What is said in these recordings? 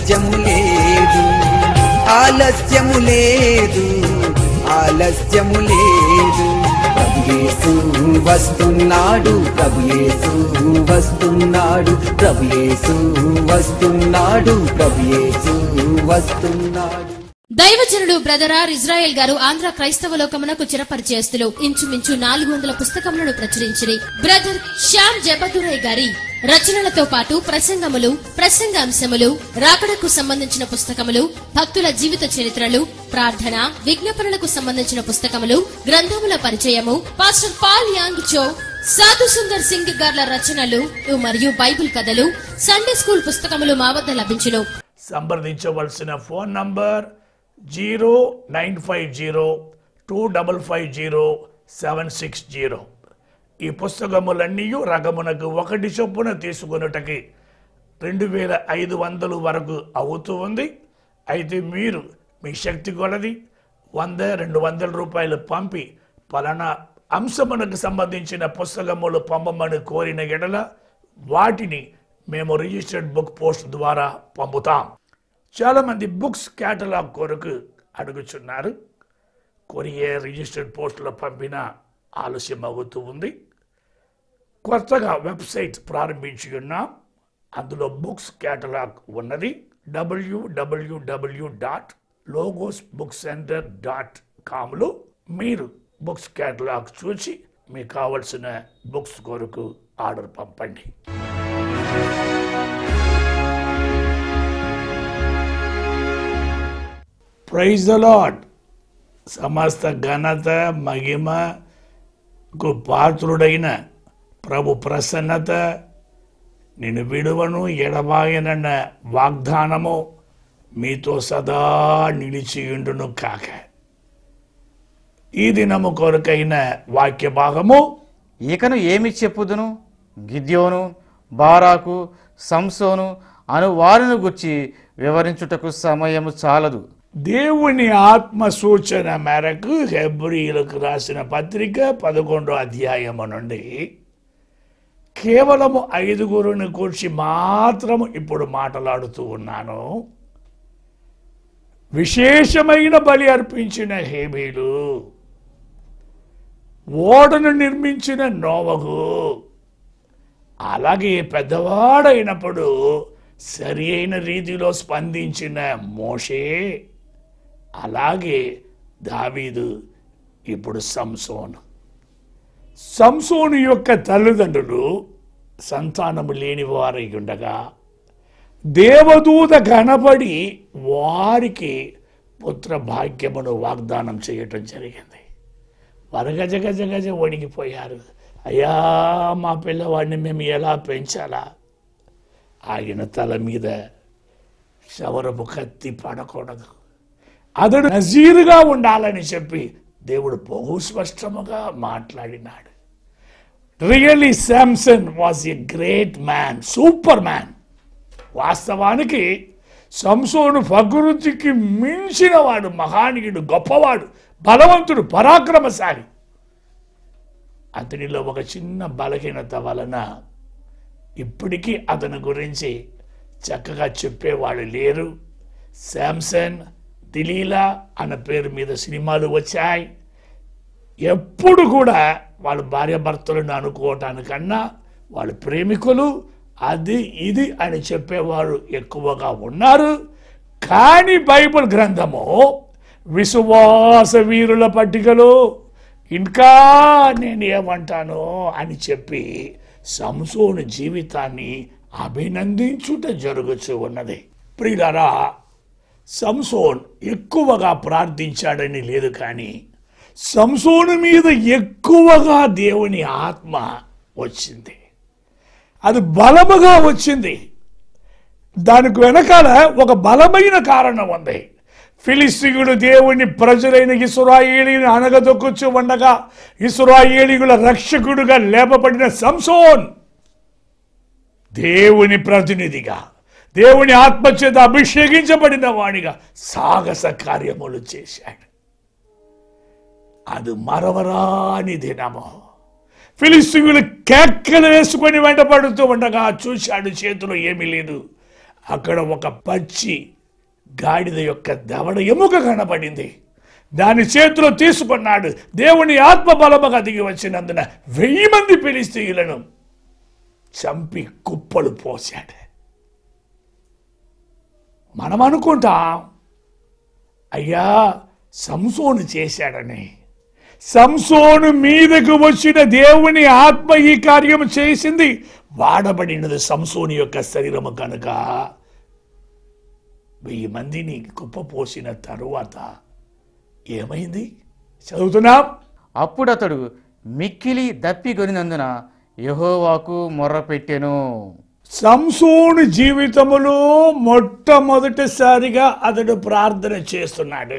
ఆలస్యము లేదు ఆలస్యము లేదు ఆలస్యము లేదు ప్రభుయేసు వస్తున్నాడు ప్రభుయేసు వస్తున్నాడు ప్రభుయేసు వస్తున్నాడు ప్రభుయేసు వస్తున్నాడు దైవజనుడు బ్రదర్ ఆర్ ఇజ్రాయెల్ గారు ఆంధ్ర క్రైస్తవ లోకమునకు చిరపరిచయస్తులు ఇంచుమించు నాలుగు వందల పుస్తకములను ప్రచురించిరి బ్రదర్ శ్యామ్ జబదురై గారి రచనలతో పాటు ప్రసంగములు ప్రసంగాంశములు రాకడకు సంబంధించిన పుస్తకములు భక్తుల జీవిత చరిత్రలు ప్రార్థన విజ్ఞాపనలకు సంబంధించిన పుస్తకములు గ్రంథముల పరిచయము పాస్టర్ పాల్ యాంగ్ చో సాధు సుందర్ సింగ్ గార్ల రచనలు మరియు బైబిల్ కథలు సండే స్కూల్ పుస్తకములు మా వద్ద లభించును సంప్రదించవలసిన phone number zero nine five zero two double five zero seven six zero ఈ పుస్తకములన్నీ రకమునకు ఒకటి చొప్పున తీసుకొనుటకి రెండు వేల ఐదు వందలు వరకు అవుతూ ఉంది అయితే మీరు మీ శక్తి కొలది వంద రెండు వందల రూపాయలు పంపి పలానా అంశమునకు సంబంధించిన పుస్తకములు పంపమని కోరిన ఎడల వాటిని మేము రిజిస్టర్డ్ బుక్ పోస్ట్ ద్వారా పంపుతాం చాలామంది బుక్స్ కేటలాగ్ కొరకు అడుగుచున్నారు కొరియర్ రిజిస్టర్డ్ పోస్టులో పంపిన ఆలస్యం అవుతూ ఉంది కొత్తగా వెబ్సైట్ ప్రారంభించి ఉన్నాం అందులో బుక్స్ కేటలాగ్ ఉన్నది WWW dot Logos Book Centre dot కామ్లో మీరు బుక్స్ కేటలాగ్ చూసి మీకు కావలసిన బుక్స్ కొరకు ఆర్డర్ పంపండి ప్రైజ్ ద లాడ్ సమస్త ఘనత మహిమకు పాత్రుడైన ప్రభు ప్రసన్నత నేను విడువను ఎడబాయనన్న వాగ్దానము మీతో సదా నిలిచియుండును కాక ఈ దినము కొరకైన వాక్య భాగము ఇకను ఏమి చెప్పుదును గిద్యోను బారాకు సంసోను అను వారిని గుర్చి వివరించుటకు సమయము చాలదు దేవుని ఆత్మ సూచన మేరకు హెబ్రిలకు రాసిన పత్రిక పదకొండో అధ్యాయము నుండి కేవలము ఐదుగురుని కూర్చి మాత్రము ఇప్పుడు మాట్లాడుతూ ఉన్నాను విశేషమైన బలి అర్పించిన హేబీలు ఓడను నిర్మించిన నోవగు అలాగే పెద్దవాడైనప్పుడు సరి అయిన రీతిలో స్పందించిన మోషే అలాగే దావీదు ఇప్పుడు సంసోను సంసోను యొక్క తల్లిదండ్రులు సంతానము లేని వారై ఉండగా దేవదూత కనబడి వారికి పుత్ర భాగ్యమును వాగ్దానం చేయటం జరిగింది వారు గజ గజ గజ వణిగిపోయారు అయ్యా మా పిల్లవాడిని మేము ఎలా పెంచాలా ఆయన తల మీద శవరపు కత్తి పడకూడదు అతడు నజీరుగా ఉండాలని చెప్పి దేవుడు బహు స్పష్టముగా మాట్లాడినాడు really Samson was a great man super man వాస్తవానికి సంసోను ప్రకృతికి మించిన వాడు మహానీయుడు గొప్పవాడు బలవంతుడు పరాక్రమశాలి అతనిలో ఒక చిన్న బలహీనత వలన ఇప్పటికీ అతని గురించి చక్కగా చెప్పేవాళ్ళు లేరు శాంసన్ దిలీలా అన్న పేరు మీద సినిమాలు వచ్చాయి ఎప్పుడు కూడా వాళ్ళు భార్యాభర్తలను అనుకోవటానికన్నా వాళ్ళు ప్రేమికులు అది ఇది అని చెప్పేవారు ఎక్కువగా ఉన్నారు కానీ బైబిల్ గ్రంథము విశ్వాస వీరుల పట్టికలో ఇంకా నేను ఏమంటాను అని చెప్పి సంసోను జీవితాన్ని అభినందించుట జరుగుతూ ఉన్నది ప్రియులరా సంసోన్ ఎక్కువగా ప్రార్థించాడని లేదు కానీ సంసోను మీద ఎక్కువగా దేవుని ఆత్మ వచ్చింది అది బలముగా వచ్చింది దానికి వెనకాల ఒక బలమైన కారణం ఉంది ఫిలిస్తీయుడు దేవుని ప్రజలైన ఇసురాయేలీని అనగదొక్కుచు ఉండగా ఇసురాయేలీగుల రక్షకుడుగా లేపబడిన సంసోన్ దేవుని ప్రతినిధిగా దేవుని ఆత్మచేత అభిషేకించబడిన వాడిగా సాహస కార్యములు చేశాడు అది మరవరాని దినము ఫిలిస్తీయులు కేక్కలు వేసుకొని వెంటపడుతూ ఉండగా చూశాడు చేతిలో ఏమీ లేదు అక్కడ ఒక పచ్చి గాడిద యొక్క దవడ ఎముక కనబడింది దాని చేతిలో తీసుకున్నాడు దేవుని ఆత్మ బలముగా దిగి వచ్చినందున వెయ్యి మంది ఫిలిస్తీయులను చంపి కుప్పలు పోశాడు మనం అనుకుంటాం అయ్యా సంసోను చేశాడని సంసోను మీదకు వచ్చిన దేవుని ఆత్మ ఈ కార్యం చేసింది వాడబడినది సంసోని యొక్క శరీరము కనుక వెయ్యి మందిని కుప్పపోసిన తరువాత ఏమైంది చదువుతున్నాం అప్పుడతడు మిక్కిలి దప్పిగొనినందున యెహోవాకు మొర్రపెట్టెను సంసోను జీవితములో మొట్టమొదటిసారిగా అతడు ప్రార్థన చేస్తున్నాడు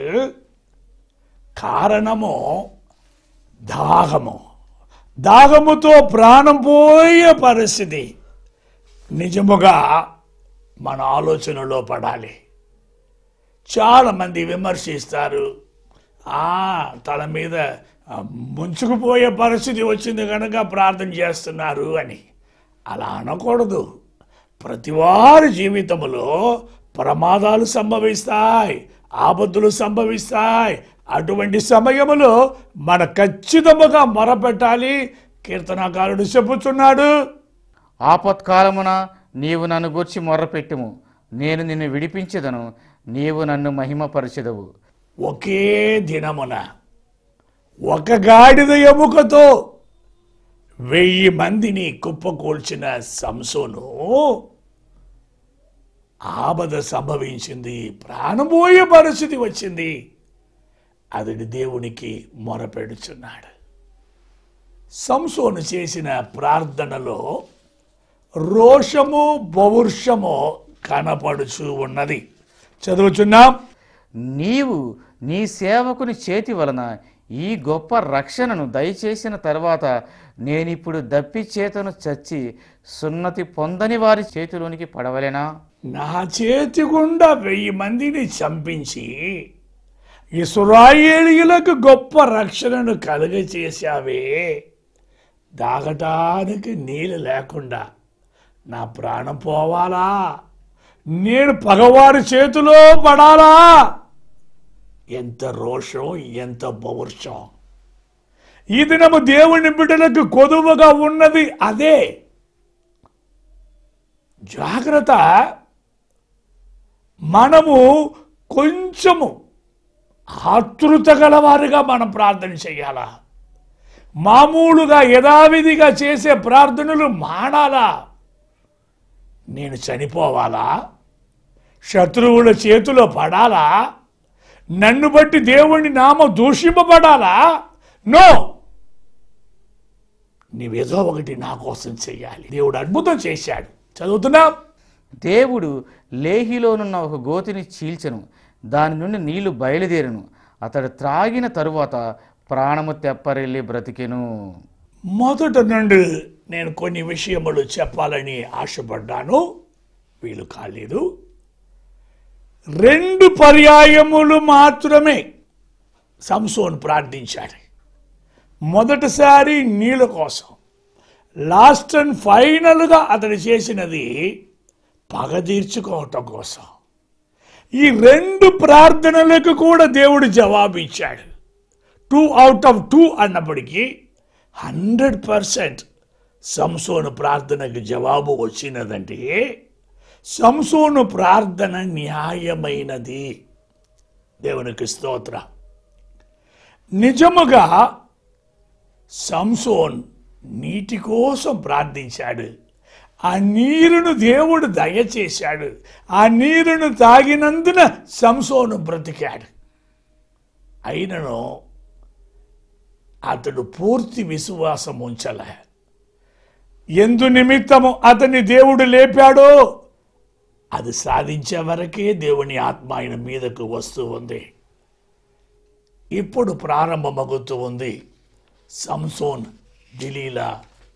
కారణము దాహము దాహముతో ప్రాణం పోయే పరిస్థితి నిజముగా మన ఆలోచనలో పడాలి చాలా మంది విమర్శిస్తారు ఆ తల మీద ఆ, ముంచుకుపోయే పరిస్థితి వచ్చింది కనుక ప్రార్థన చేస్తున్నారు అని అలా అనకూడదు ప్రతివారి జీవితంలో ప్రమాదాలు సంభవిస్తాయి ఆపత్తులు సంభవిస్తాయి అటువంటి సమయములో మన ఖచ్చితముగా మొరపెట్టాలి కీర్తనాకారుడు చెప్పుచున్నాడు ఆపత్కాలమున నీవు నన్ను గూర్చి మొర్రపెట్టుము నేను నిన్ను విడిపించెదను నీవు నన్ను మహిమపరచెదవు ఒకే దినమున ఒక గాడిద ఎముకతో వెయ్యి మందిని కుప్పకూల్చిన సంసోను ఆపద సంభవించింది ప్రాణపోయే పరిస్థితి వచ్చింది అతడి దేవునికి మొరపెడుచున్నాడు సంసోను చేసిన ప్రార్థనలో రోషము పౌరుషము కనపడుచు ఉన్నది చదువుచున్నాం నీవు నీ సేవకుని చేతి వలన ఈ గొప్ప రక్షణను దయచేసిన తర్వాత నేనిప్పుడు దప్పి చేతను చచ్చి సున్నతి పొందని వారి చేతిలోనికి పడవలెనా నా చేతి గుండా వెయ్యి మందిని చంపించి ఇస్రాయేలీయులకు గొప్ప రక్షణను కలుగచేశావే దాగటానికి నీళ్ళు లేకుండా నా ప్రాణం పోవాలా నేను పగవారి చేతిలో పడాలా ఎంత రోషం ఎంత పౌరుషం ఈ దినము దేవుని బిడ్డలకు కొదువుగా ఉన్నది అదే జాగ్రత్త మనము కొంచెము ఆతృత గలవారుగా మనం ప్రార్థన చేయాలా మామూలుగా యథావిధిగా చేసే ప్రార్థనలు మానాలా నేను చనిపోవాలా శత్రువుల చేతిలో పడాలా నన్ను బట్టి దేవుని నామ దూషింపబడాలా నో నీవేదో ఒకటి నా కోసం చెయ్యాలి దేవుడు అద్భుతం చేశాడు చదువుతున్నా దేవుడు లేహిలోనున్న ఒక గోతిని చీల్చెను దాని నుండి నీళ్లు బయలుదేరును అతడు త్రాగిన తరువాత ప్రాణము తెప్పరెళ్ళి బ్రతికెను మొదట నుండి నేను కొన్ని విషయములు చెప్పాలని ఆశపడ్డాను వీలు కాలేదు రెండు పర్యాయములు మాత్రమే సంసోన్ ప్రార్థించాడు మొదటిసారి నీళ్ళ కోసం లాస్ట్ అండ్ ఫైనల్గా అతడు చేసినది పగ తీర్చుకోవటం కోసం ఈ రెండు ప్రార్థనలకు కూడా దేవుడు జవాబిచ్చాడు టూ అవుట్ ఆఫ్ టూ అన్నప్పటికీ హండ్రెడ్ పర్సెంట్ సంసోను ప్రార్థనకు జవాబు వచ్చినదంటే సంసోను ప్రార్థన న్యాయమైనది దేవునికి స్తోత్ర నిజముగా సంసోన్ నీటి కోసం ప్రార్థించాడు ఆ నీరును దేవుడు దయచేశాడు ఆ నీరును తాగినందున సంసోను బ్రతికాడు అయినను అతడు పూర్తి విశ్వాసం ఉంచలే ఎందు నిమిత్తము అతని దేవుడు లేపాడో అది సాధించే వరకే దేవుని ఆత్మ ఆయన మీదకు వస్తూ ఉంది ఇప్పుడు ప్రారంభమవుతూ ఉంది సంసోన్ దిలీలా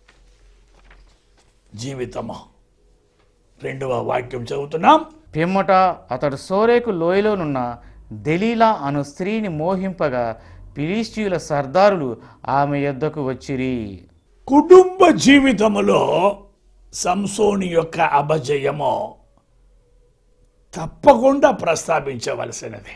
జీవితము రెండవ వాక్యం చదువుతున్నాం పిమ్మట అతడు సోరేకు లోయలోనున్న దెలీలా అను స్త్రీని మోహింపగా ఫిలిస్టీయుల సర్దారులు ఆమె యొద్దకు వచ్చిరి కుటుంబ జీవితములో సంసోని యొక్క అపజయము తప్పకుండా ప్రస్తావించవలసినది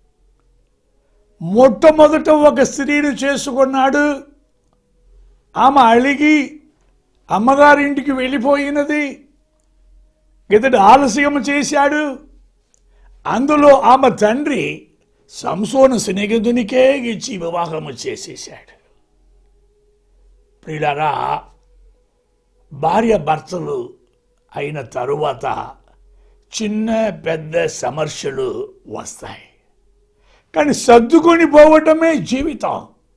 మొట్టమొదట ఒక స్త్రీని చేసుకున్నాడు ఆమె అలిగి అమ్మగారింటికి వెళ్ళిపోయినది ఇతడు ఆలస్యం చేశాడు అందులో ఆమె తండ్రి సంసోను స్నేహితునికే ఇచ్చి వివాహము చేసేశాడు ప్రియులారా భార్య భర్తలు అయిన తరువాత చిన్న పెద్ద సమస్యలు వస్తాయి కానీ సర్దుకొని పోవటమే జీవితం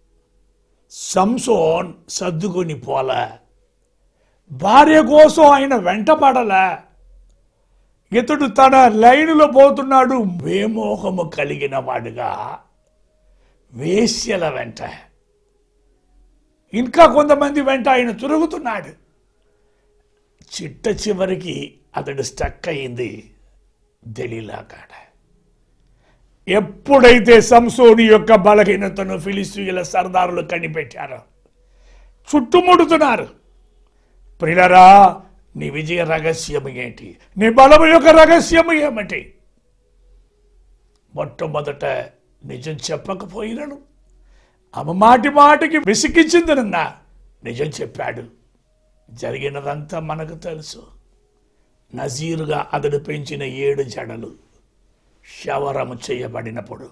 సంసోన్ సర్దుకొని పోలే భార్య కోసం ఆయన వెంటపడలే ఇతడు తన లైనులో పోతున్నాడు వేమోహము కలిగిన వాడుగా వేశ్యల వెంట ఇంకా కొంతమంది వెంట ఆయన తిరుగుతున్నాడు చిట్ట చివరికి అతడు స్టక్ అయింది దెలీలా కాడ ఎప్పుడైతే సంసోని యొక్క బలహీనతను ఫిలిస్తీన్ల సర్దారులు కనిపెట్టారో చుట్టుముడుతున్నారు ప్రిలరా నీ విజయ రహస్యం ఏంటి నీ బలము యొక్క రహస్యం ఏమిటి మొట్టమొదట నిజం చెప్పకపోయినను ఆమె మాటి మాటికి విసిగించిందనన్నా నిజం చెప్పాడు జరిగినదంతా మనకు తెలుసు నజీరుగా అతడు పెంచిన ఏడు జడలు శవరము చేయబడినప్పుడు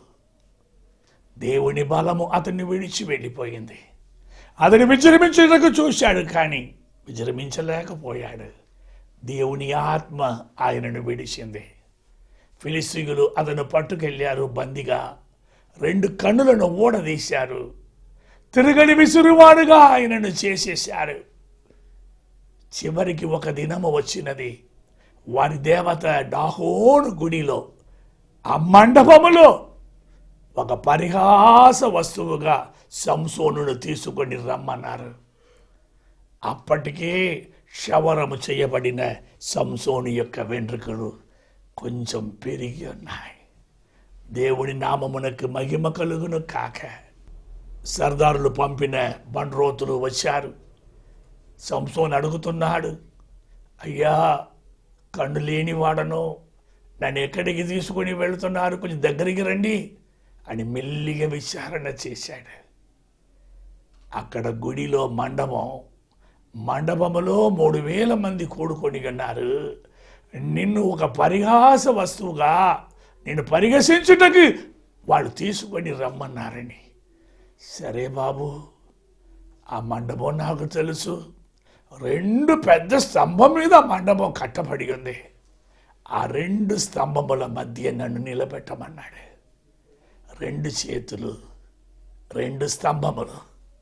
దేవుని బలము అతన్ని విడిచి వెళ్ళిపోయింది అతని విజృంభించడానికి చూశాడు కానీ విజృంభించలేకపోయాడు దేవుని ఆత్మ ఆయనను విడిచింది ఫిలిస్తీయులు అతను పట్టుకెళ్ళారు బందిగా రెండు కన్నులను ఊడదీశారు తిరగని విసురువాడుగా ఆయనను చేసేశారు చివరికి ఒక దినము వచ్చినది వారి దేవత డాహోను గుడిలో ఆ మండపములో ఒక పరిహాస వస్తువుగా సంసోనును తీసుకొని రమ్మన్నారు అప్పటికే క్షవరము చేయబడిన సంసోను యొక్క వెంట్రుకలు కొంచెం పెరిగి ఉన్నాయి దేవుని నామమునకు మహిమ కలుగును కాక సర్దారులు పంపిన బండ్రోతులు వచ్చారు సంసోన్ అడుగుతున్నాడు అయ్యా కన్ను లేని వాడను నన్ను ఎక్కడికి తీసుకొని వెళుతున్నారు కొంచెం దగ్గరికి రండి అని మెల్లిగా విచారణ చేశాడు అక్కడ గుడిలో మండపం మండపములో మూడు వేల మంది కూడుకొని ఉన్నారు నిన్ను ఒక పరిహాస వస్తువుగా నిన్ను పరిహసించుటకు వాళ్ళు తీసుకొని రమ్మన్నారని సరే బాబు ఆ మండపం నాకు తెలుసు రెండు పెద్ద స్తంభం మీద ఆ మండపం కట్టబడి ఉంది ఆ రెండు స్తంభముల మధ్య నన్ను నిలబెట్టమన్నాడు రెండు చేతులు రెండు స్తంభములు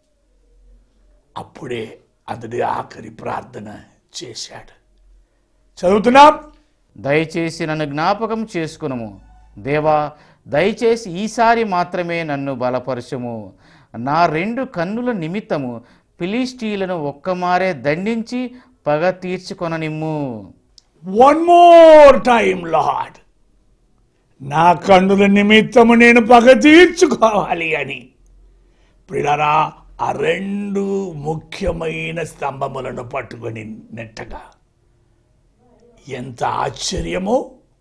అప్పుడే అతడి ఆఖరి ప్రార్థన చేశాడు చదువుతున్నాం దయచేసి నన్ను జ్ఞాపకం చేసుకునుము దేవా దయచేసి ఈసారి మాత్రమే నన్ను బలపరచుము నా రెండు కన్నుల నిమిత్తము ఫిలిస్టీలను ఒక్కమారే దండించి పగ తీర్చుకొననిమ్ము వన్ మోర్ టైం లార్డ్ నా కన్నుల నిమిత్తము నేను పగ తీర్చుకోవాలి అని ప్రిడరా ఆ రెండు ముఖ్యమైన స్తంభములను పట్టుకొని నెట్టగా ఎంత ఆశ్చర్యమో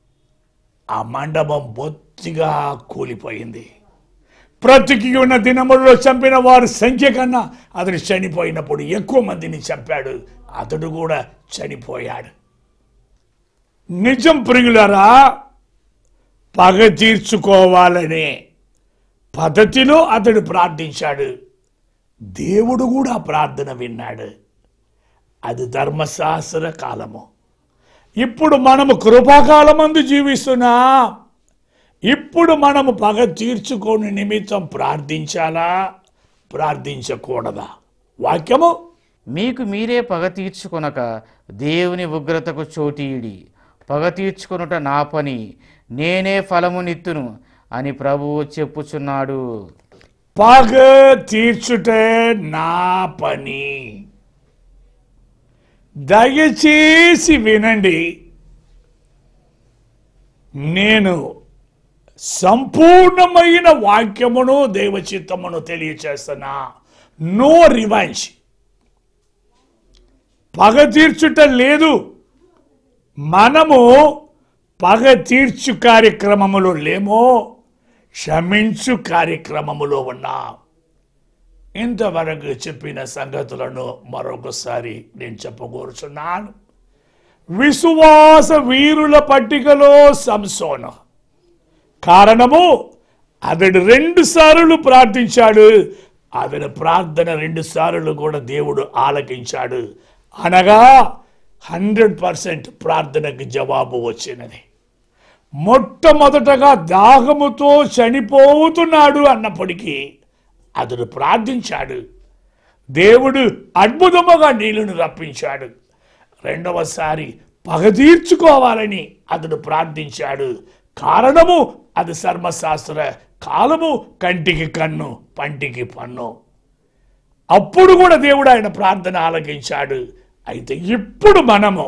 ఆ మండపం బొత్తిగా కూలిపోయింది బ్రతికి ఉన్న దినములలో చంపిన వారి సంఖ్య కన్నా అతడు చనిపోయినప్పుడు ఎక్కువ మందిని చంపాడు అతడు కూడా చనిపోయాడు నిజం ప్రియులరా పగ తీర్చుకోవాలనే పద్ధతిలో అతడు ప్రార్థించాడు దేవుడు కూడా ప్రార్థన విన్నాడు అది ధర్మశాస్త్ర కాలము ఇప్పుడు మనము కృపాకాలమందు జీవిస్తున్నాం ఇప్పుడు మనము పగ తీర్చుకోని నిమిత్తం ప్రార్థించాలా ప్రార్థించకూడదా వాక్యము మీకు మీరే పగ తీర్చుకొనక దేవుని ఉగ్రతకు చోటీడి పగ తీర్చుకొనుట నా పని నేనే ఫలమునిత్తును అని ప్రభువు చెప్పుచున్నాడు పగ తీర్చుటే నా పని దయచేసి వినండి నేను సంపూర్ణమైన వాక్యమును దైవచిత్తమును తెలియచేస్తున్నా నో రివెంజ్ పగ తీర్చుట లేదు మనము పగ తీర్చు కార్యక్రమములో లేమో క్షమించు కార్యక్రమములో ఉన్నాం ఇంతవరకు చెప్పిన సంగతులను మరొకసారి నేను చెప్పకూరుచున్నాను విశ్వాస వీరుల పట్టికలో సంసోను కారణము అతడు రెండు సార్లు ప్రార్థించాడు అతని ప్రార్థన రెండు సార్లు కూడా దేవుడు ఆలకించాడు అనగా హండ్రెడ్ పర్సెంట్ ప్రార్థనకు జవాబు వచ్చినది మొట్టమొదటగా దాహముతో చనిపోతున్నాడు అన్నప్పటికీ అతడు ప్రార్థించాడు దేవుడు అద్భుతముగా నీళ్లను రప్పించాడు రెండవసారి పగ తీర్చుకోవాలని అతడు ప్రార్థించాడు కారణము అది సర్మశాస్త్ర కాలము కంటికి కన్ను పంటికి పన్ను అప్పుడు కూడా దేవుడు ఆయన ప్రార్థన ఆలకించాడు అయితే ఇప్పుడు మనము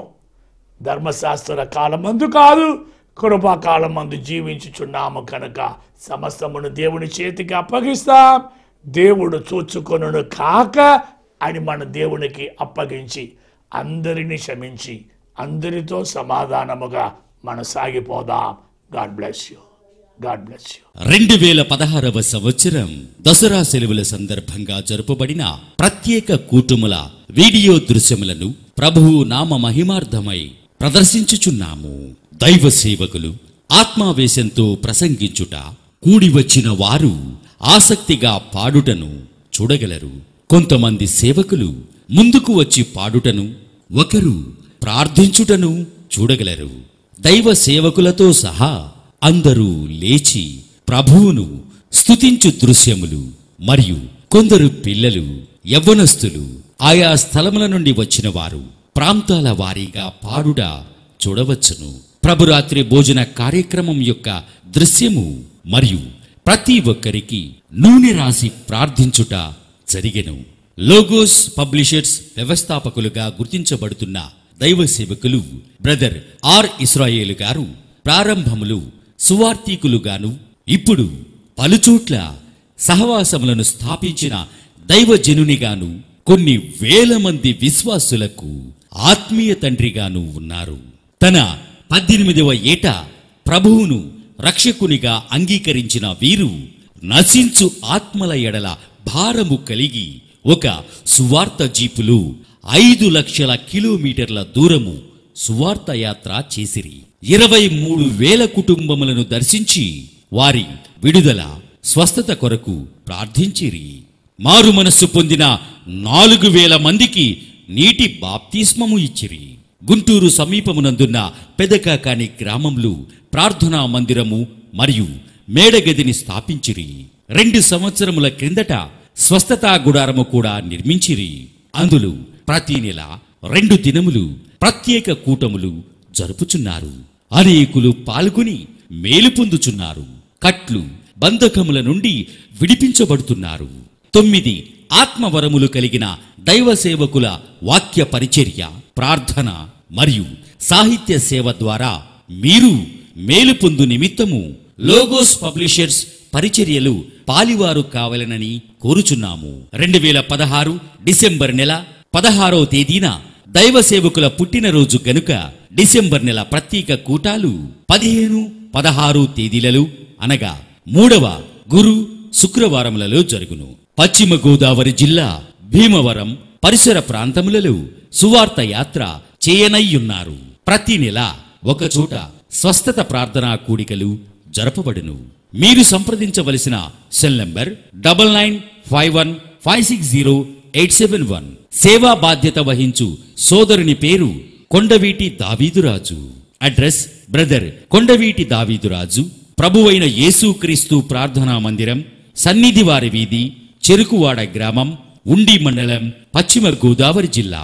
ధర్మశాస్త్ర కాలమందు కాదు కృపాకాలం మందు జీవించుచున్నాము కనుక సమస్తమును దేవుని చేతికి అప్పగిస్తాం దేవుడు చూచుకొనును కాక అని మన దేవునికి అప్పగించి అందరినీ క్షమించి అందరితో సమాధానముగా మనం సాగిపోదాం God bless you God bless you రెండు వేల పదహారవ సంవత్సరం దసరా సెలవుల సందర్భంగా జరుపబడిన ప్రత్యేక కూటుముల వీడియో దృశ్యములను ప్రభువు నామ మహిమార్థమై ప్రదర్శించుచున్నాము దైవ సేవకులు ఆత్మావేశంతో ప్రసంగించుట కూడి వచ్చిన వారు ఆసక్తిగా పాడుటను చూడగలరు కొంతమంది సేవకులు ముందుకు వచ్చి పాడుటను ఒకరు ప్రార్థించుటను చూడగలరు దైవ సేవకులతో సహా అందరూ లేచి ప్రభువును స్తుతించు దృశ్యములు మరియు కొందరు పిల్లలు యవ్వనస్తులు ఆయా స్థలముల నుండి వచ్చిన వారు ప్రాంతాల వారీగా పాడుట చూడవచ్చును ప్రభురాత్రి భోజన కార్యక్రమం యొక్క దృశ్యము మరియు ప్రతి ఒక్కరికి నూనె రాసి ప్రార్థించుట జరిగెను లోగోస్ పబ్లిషర్స్ వ్యవస్థాపకులుగా గుర్తించబడుతున్న దైవ సేవకులు బ్రదర్ ఆర్ ఇస్రాయేల్ గారు ప్రారంభములు సువార్థికులుగాను ఇప్పుడు పలుచోట్ల సహవాసములను స్థాపించిన దైవజనునిగాను కొన్ని వేల మంది విశ్వాసులకు ఆత్మీయ తండ్రిగాను ఉన్నారు తన పద్దెనిమిదవ ఏట ప్రభువును రక్షకునిగా అంగీకరించిన వీరు నశించు ఆత్మల ఎడల భారము కలిగి ఒక సువార్త జీపులు ఐదు లక్షల కిలోమీటర్ల దూరము సువార్త యాత్ర చేసిరి ఇరవై మూడు వేల కుటుంబములను దర్శించి వారి విడుదల స్వస్థత కొరకు ప్రార్థించిరి మారు మనస్సు పొందిన నాలుగు వేల మందికి నీటి బాప్తిస్మము ఇచ్చిరి గుంటూరు సమీపమునందున్న పెదకాకాని గ్రామంలో ప్రార్థనా మందిరము మరియు మేడగదిని స్థాపించిరి రెండు సంవత్సరముల క్రిందట స్వస్థతా గుడారము కూడా నిర్మించిరి అందులో ప్రతి నెల రెండు దినములు ప్రత్యేక కూటములు జరుపుచున్నారు అనేకులు పాల్గొని మేలు పొందుచున్నారు కట్లు బంధకముల నుండి విడిపించబడుతున్నారు తొమ్మిది ఆత్మవరములు కలిగిన దైవ సేవకుల వాక్య పరిచర్య ప్రార్థన మరియు సాహిత్య సేవ ద్వారా మీరు మేలు పొందు నిమిత్తము లోగోస్ పబ్లిషర్స్ పరిచర్యలు పాలివారు కావాలనని కోరుచున్నాము రెండు వేల పదహారు డిసెంబర్ నెల పదహారవ తేదీన దైవ సేవకుల పుట్టినరోజు గనుక డిసెంబర్ నెల ప్రత్యేక కూటాలు పదిహేను పదహారు తేదీలలో అనగా మూడవ గురు శుక్రవారములలో జరుగును పశ్చిమ గోదావరి జిల్లా భీమవరం పరిసర ప్రాంతములలో సువార్త యాత్ర చేయనయ్యున్నారు ప్రతి నెల ఒక చోట స్వస్థత ప్రార్థనా కూడికలు జరపబడును మీరు సంప్రదించవలసిన cell number double nine five one five six zero eight seven one సేవా బాధ్యత వహించు సోదరుని పేరు కొండవీటి దావీదురాజు అడ్రస్ బ్రదర్ కొండవీటి దావీదురాజు ప్రభువైన యేసుక్రీస్తు ప్రార్థనా మందిరం సన్నిధి వారి వీధి చెరుకువాడ గ్రామం ఉండి మండలం పశ్చిమ గోదావరి జిల్లా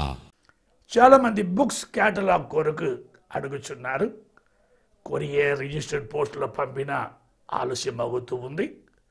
చాలా మంది బుక్స్ కేటలాగ్ కొరకు అడుగుచున్నారు కొరియర్ రిజిస్టర్డ్ పోస్టులో పంపిన ఆలస్యం అవుతూ ఉంది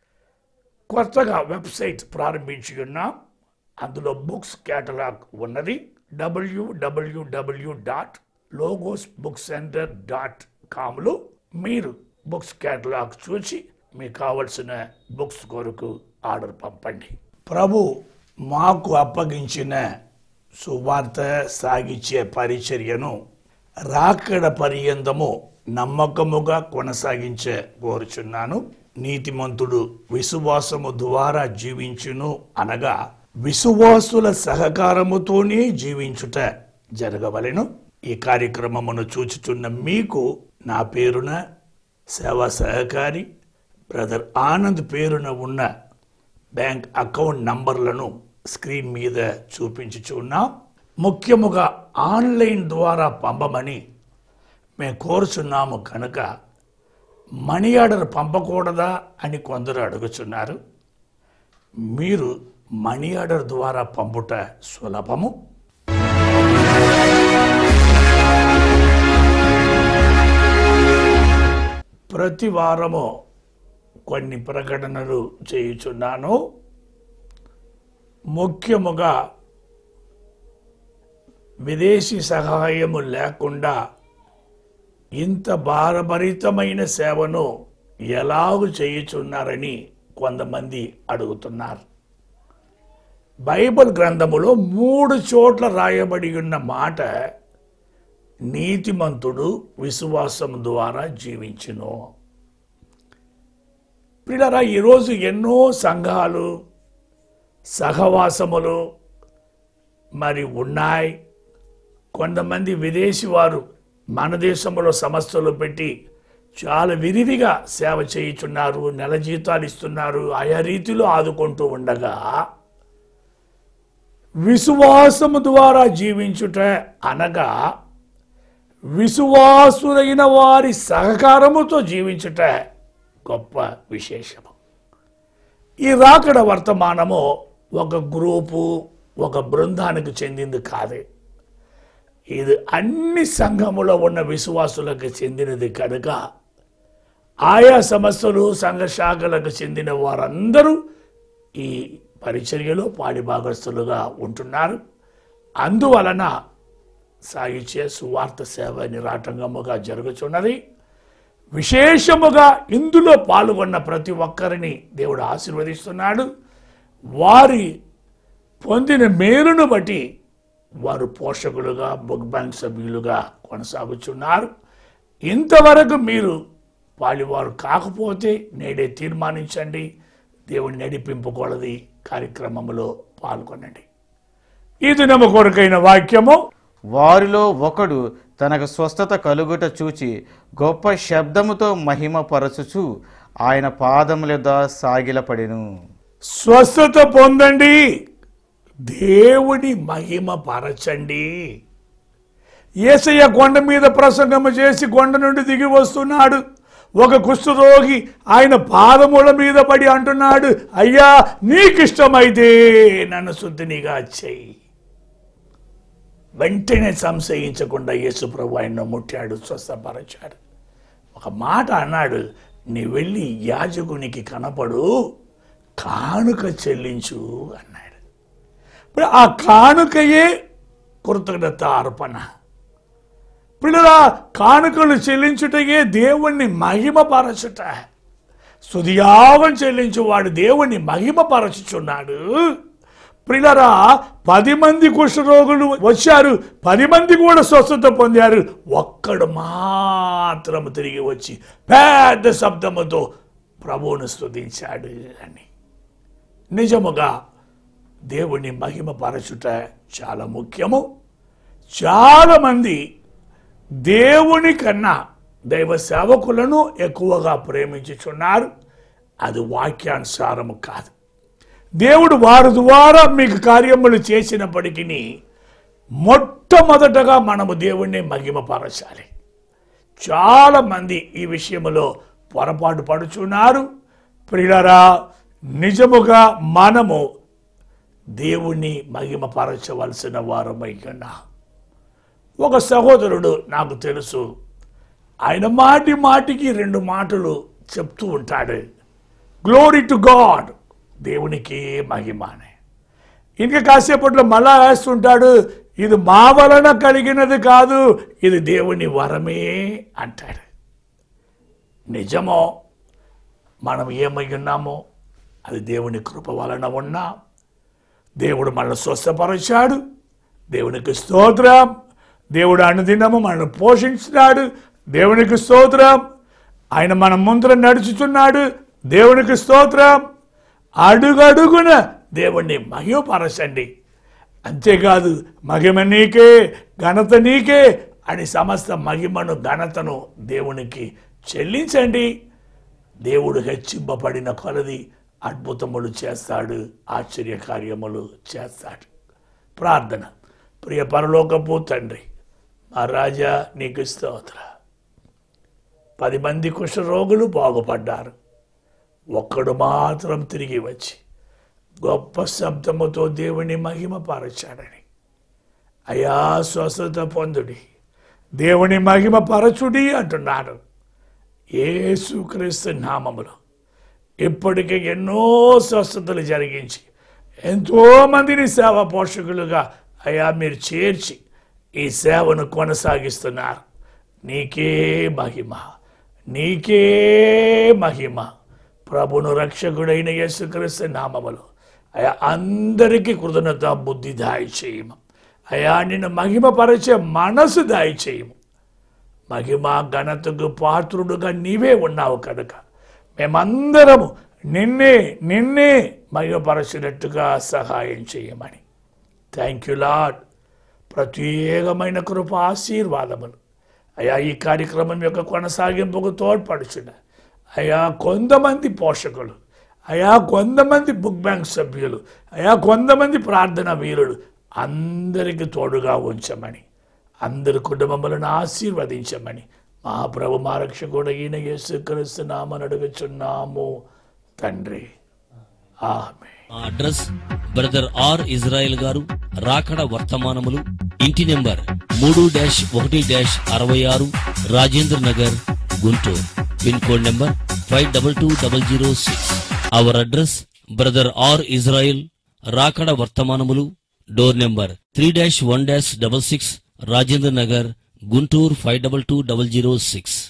కొత్తగా వెబ్సైట్ ప్రారంభించి ఉన్నాం అందులో బుక్స్ కేటలాగ్ ఉన్నది WWW dot Logos Book Centre dot కామ్లో మీరు బుక్స్ కేటలాగ్ చూసి మీకు కావలసిన బుక్స్ కొరకు ఆర్డర్ పంపండి ప్రభు మాకు అప్పగించిన సువార్త సాగించే పరిచర్యను రాకడ పర్యంతము నమ్మకముగా కొనసాగించే కోరుచున్నాను నీతిమంతుడు విశ్వాసము ద్వారా జీవించును అనగా విశ్వాసుల సహకారముతోనే జీవించుట జరగవలెను ఈ కార్యక్రమమును చూచుచున్న మీకు నా పేరున సేవా సహకారి బ్రదర్ ఆనంద్ పేరున ఉన్న బ్యాంక్ అకౌంట్ నంబర్లను స్క్రీన్ మీద చూపించుచున్నాం ముఖ్యముగా ఆన్లైన్ ద్వారా పంపమని మేము కోరుచున్నాము కనుక మనీ ఆర్డర్ పంపకూడదా అని కొందరు అడుగుచున్నారు మీరు మనీ ఆర్డర్ ద్వారా పంపుట సులభము ప్రతి వారము కొన్ని ప్రకటనలు చేయుచున్నాను ముఖ్యముగా విదేశీ సహాయము లేకుండా ఇంత భారభరితమైన సేవను ఎలాగు చేయుచున్నారని కొంతమంది అడుగుతున్నారు బైబిల్ గ్రంథములో మూడు చోట్ల రాయబడి ఉన్న మాట నీతిమంతుడు విశ్వాసం ద్వారా జీవించును పిల్లరా ఈరోజు ఎన్నో సంఘాలు సహవాసములు మరి ఉన్నాయి కొంతమంది విదేశీ వారు మన దేశంలో సంస్థలు పెట్టి చాలా విరివిగా సేవ చేయుచున్నారు నెల జీతాలు ఇస్తున్నారు ఆయా రీతిలో ఆదుకుంటూ ఉండగా విశ్వాసము ద్వారా జీవించుట అనగా విశ్వాసులైన వారి సహకారముతో జీవించుట గొప్ప విశేషము ఈ రాకడ వర్తమానము ఒక గ్రూపు ఒక బృందానికి చెందింది కాదే ఇది అన్ని సంఘములో ఉన్న విశ్వాసులకు చెందినది కనుక ఆయా సంస్థలు సంఘ శాఖలకు చెందిన వారందరూ ఈ పరిచర్యలో పాడిభాగస్తులుగా ఉంటున్నారు అందువలన సాగిచే సువార్త సేవ నిరాటంగముగా జరుగుచున్నది విశేషముగా ఇందులో పాల్గొన్న ప్రతి ఒక్కరిని దేవుడు ఆశీర్వదిస్తున్నాడు వారి పొందిన మేలును బట్టి వారు పోషకులుగా బుక్ బ్యాంక్ సభ్యులుగా కొనసాగుచున్నారు ఇంతవరకు మీరు పాలివారు కాకపోతే నేడే తీర్మానించండి దేవుని నడిపింపకూడది కార్యక్రమంలో పాల్గొనండి ఇది నమ్మ కొరకైన వాక్యము వారిలో ఒకడు తనకు స్వస్థత కలుగుట చూచి గొప్ప శబ్దముతో మహిమ పరచుచు ఆయన పాదములెద్ద సాగిలపడెను స్వస్థత పొందండి దేవుని మహిమ పరచండి ఏసయ్య కొండ మీద ప్రసంగము చేసి కొండ నుండి దిగి వస్తున్నాడు ఒక కుష్ఠరోగి ఆయన పాదముల మీద పడి అంటున్నాడు అయ్యా నీకిష్టమైతే నన్ను శుద్ధినిగా చెయ్యి వెంటనే సంశయించకుండా యేసు ప్రభు ఆయన ముట్టాడు స్వస్థపరచాడు ఒక మాట అన్నాడు నీ వెళ్ళి యాజకునికి కనపడు కానుక చెల్లించు అన్నాడు ఇప్పుడు ఆ కానుకయే కృతజ్ఞత అర్పణ పిల్లల కానుకలు చెల్లించుటయే దేవుణ్ణి మహిమపరచుట సుదియాగం చెల్లించువాడు దేవుణ్ణి మహిమపరచుచున్నాడు ప్రిలరా పది మంది కుష్ఠరోగులు వచ్చారు పది మంది కూడా స్వస్థత పొందారు ఒక్కడు మాత్రం తిరిగి వచ్చి పెద్ద శబ్దముతో ప్రభువును స్తుతించాడు అని నిజముగా దేవుని మహిమపరచుట చాలా ముఖ్యము చాలామంది దేవుని కన్నా దైవ సేవకులను ఎక్కువగా ప్రేమించుచున్నారు అది వాక్యానుసారము కాదు దేవుడు వారి ద్వారా మీకు కార్యములు చేసినప్పటికీ మొట్టమొదటగా మనము దేవుణ్ణి మహిమపరచాలి చాలా మంది ఈ విషయంలో పొరపాటు పడుచున్నారు ప్రియులరా నిజముగా మనము దేవుణ్ణి మహిమపరచవలసిన వారమై ఉన్నాం ఒక సహోదరుడు నాకు తెలుసు ఆయన మాటి మాటికి రెండు మాటలు చెప్తూ ఉంటాడు గ్లోరీ టు గాడ్ దేవునికి మహిమ అని ఇంకా కాసేపట్లో మళ్ళా వేస్తుంటాడు ఇది మా వలన కలిగినది కాదు ఇది దేవుని వరమే అంటాడు నిజమో మనం ఏమై ఉన్నామో అది దేవుని కృప వలన ఉన్నా దేవుడు మనల్ని స్వస్థపరిచాడు దేవునికి స్తోత్రం దేవుడు అనుదినము మనల్ని పోషించినాడు దేవునికి స్తోత్రం ఆయన మన ముందర నడుచుచున్నాడు దేవునికి స్తోత్రం అడుగడుగున దేవుణ్ణి మహిమపరచండి అంతేకాదు మహిమ నీకే ఘనత నీకే అని సమస్త మహిమను ఘనతను దేవునికి చెల్లించండి దేవుడు హెచ్చింపబడిన కొలది అద్భుతములు చేస్తాడు ఆశ్చర్య కార్యములు చేస్తాడు ప్రార్థన ప్రియ పరలోకపు తండ్రి మా రాజా నీకు స్తోత్ర పది మంది కుష్ఠరోగులు బాగుపడ్డారు ఒక్కడు మాత్రం తిరిగి వచ్చి గొప్ప శబ్దముతో దేవుని మహిమపరచాడని అయా స్వస్థత పొందుడి దేవుని మహిమ పరచుడి అంటున్నాడు యేసుక్రీస్తు నామములో ఇప్పటికే ఎన్నో స్వస్థతలు జరిగించి ఎంతో మందిని సేవ పోషకులుగా అయా మీరు చేర్చి ఈ సేవను కొనసాగిస్తున్నారు నీకే మహిమ నీకే మహిమ ప్రభును రక్షకుడైన యేసుక్రీస్తు నామములో అయా అందరికీ కృతజ్ఞత బుద్ధి దాయి చేయము అయా నిన్ను మహిమపరిచే మనసు దాయి చేయము మహిమ ఘనతకు పాత్రుడుగా నీవే ఉన్నావు కనుక మేమందరము నిన్నే నిన్నే మహిమపరచినట్టుగా సహాయం చేయమని థ్యాంక్ యూ లాడ్ ప్రత్యేకమైన కృప ఆశీర్వాదములు అయా ఈ కార్యక్రమం యొక్క కొనసాగింపుకు తోడ్పడుచున్న అయా కొంతమంది పోషకులు అయా కొంతమంది బుక్ బ్యాంక్ సభ్యులు అయా కొంతమంది ప్రార్థన వీరులు అందరికి తోడుగా ఉంచమని అందరి కుటుంబములను ఆశీర్వదించమని మా ప్రభు మా రక్షకుడు ఈయన యేసుక్రీస్తు నామని అడుగుచున్నాము తండ్రి ఆమె మా అడ్రస్ బ్రదర్ ఆర్ ఇజ్రాయెల్ గారు రాకడ వర్తమానములు ఇంటి నెంబర్ మూడు డాష్ ఒకటి డాష్ అరవై ఆరు Rajendra Nagar Guntur pin code number five double two double zero six our address brother R Israel రాకడ వర్తమానములు door number three dash one dash double six Rajendra Nagar Guntur five double two double zero six